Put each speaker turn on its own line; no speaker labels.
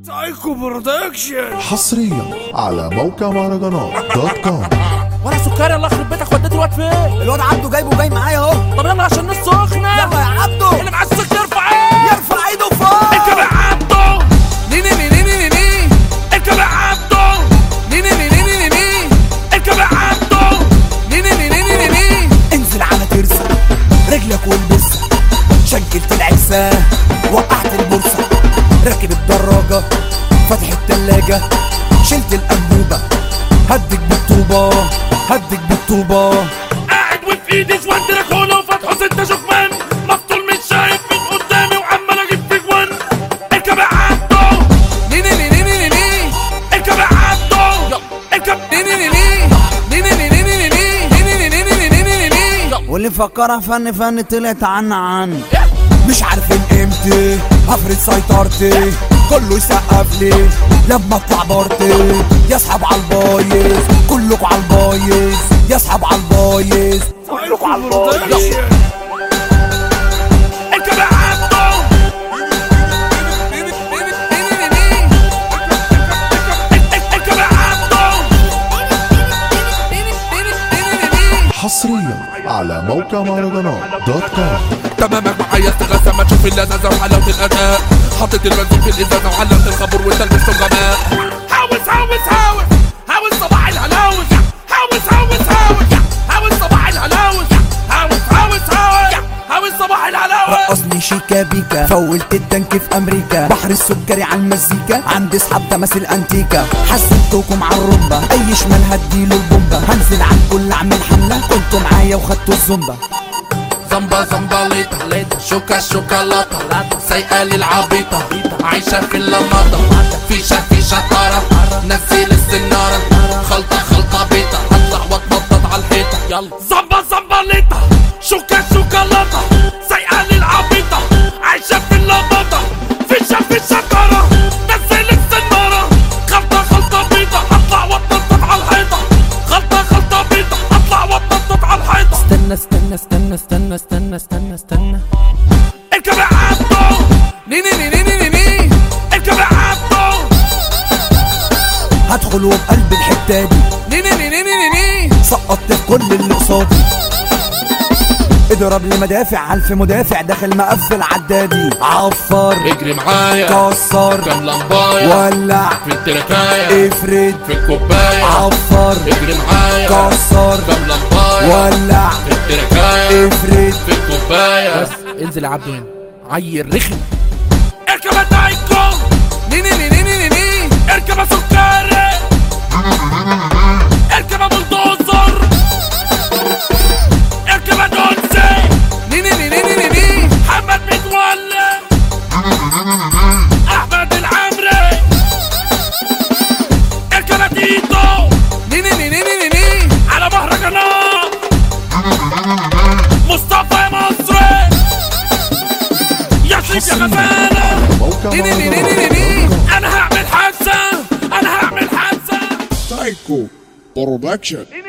سايكو برودكشن
حصريا على موقع مهرجانات دوت كوم
ولا سكري الله يخرب بيتك وديت الواد فين
الواد عبده جايبه جاي معايا اهو
طب يلا عشان الناس سخنه
يلا يا عبده
اللي معاه السكر يرفع ايه
يرفع ايده فوق
اركب يا عبده ني ني ني ني ني ني اركب يا عبده ني ني ني ني ني ني اركب يا عبده ني ني ني ني ني ني
انزل على ترسة رجلك والبسة شنكلت العكسة وقعت البورصة راكب الدراجة فاتح التلاجة شلت الأنبوبة هدك بالطوبة هدك بالطوبة
قاعد وفي ايدي جوان دراكولا وفتحه ستة شكمان مقتول مش شايف من قدامي وعمال اجيب في جوان اركب يا عبده ني ني ني ني ني ني اركب يا عبده اركب ني ني ني ني ني ني ني ني ني ني ني ني ني ني ني ني ني
واللي مفكرها فن فن طلعت عن عن مش عارفين قيمتي هفرض سيطرتي كله يسقف لي لما اطلع بارتي يسحب على البايظ كلكوا على البايظ يسحب على البايظ كلكوا على البايظ
اركب يا عبده اركب يا عبده
حصريا على موقع مهرجانات دوت كوم
تمامك معايا استغاثة ما تشوف اللذاذة وحلاوة الأداء حطيت البنزين في الإزازة وعلمت الخبر وتلبست الغباء
هاوس هاوس هاوس هاوس صباح الهلاوس هاوس هاوس هاوس هاوس صباح الهلاوس هاوس هاوس هاوس هاوس صباح الهلاوس
رقصني شيكا بيكا فولت التانك في امريكا بحر السكري على المزيكا عندي اصحاب تماثيل انتيكا حسبتكم على الرمبة اي شمال هديله البومبة هنزل عن كل اعمل حملة كنتوا معايا وخدتوا الزومبا
زنبا زنبليطة شوكا شوكولاتة سايقة للعبيطة عايشة في اللمضة فيشة في شطارة نزل السنارة خلطة خلطة بيطة هطلع واتنطط على الحيطة يلا
زنبا زنبليطة شوكا شوكولاتة سايقة للعبيطة عايشة في اللمضة فيشة في الشطارة نزل السنارة خلطة خلطة بيضة هطلع واتنطط على الحيطة خلطة خلطة بيضة هطلع واتنطط على الحيطة
استنى استنى استنى استنى استنى استنى استنى
اركب يا عبده ني ني ني ني ني ني اركب يا عبده
هدخل وبقلب الحتة دي
ني ني ني ني ني ني
سقطت في كل اللي قصادي اضرب لي مدافع الف مدافع داخل مقفل عدادي عفر
اجري معايا
كسر
كام لمباية
ولع
في التركاية
افرد
في الكوباية
عفر
اجري معايا
كسر
كام لمباية
ولع
في التركاية
افرد
في الكوباية
انزل يا عبده هنا عيل رخم اركب يا تايكو ني ني ني ني ني ني اركب يا سكري اركب يا بلدوزر اركب يا دونسي ني ني ني ني ني ني محمد متولي احمد العمري اركب يا تيتو ني ني ني ني ني ني على مهرجانات مصطفى مصري يا سيدي يا غزالة
موقع
ني ني ني ني ني ني انا هعمل حادثة انا هعمل حادثة
سايكو برودكشن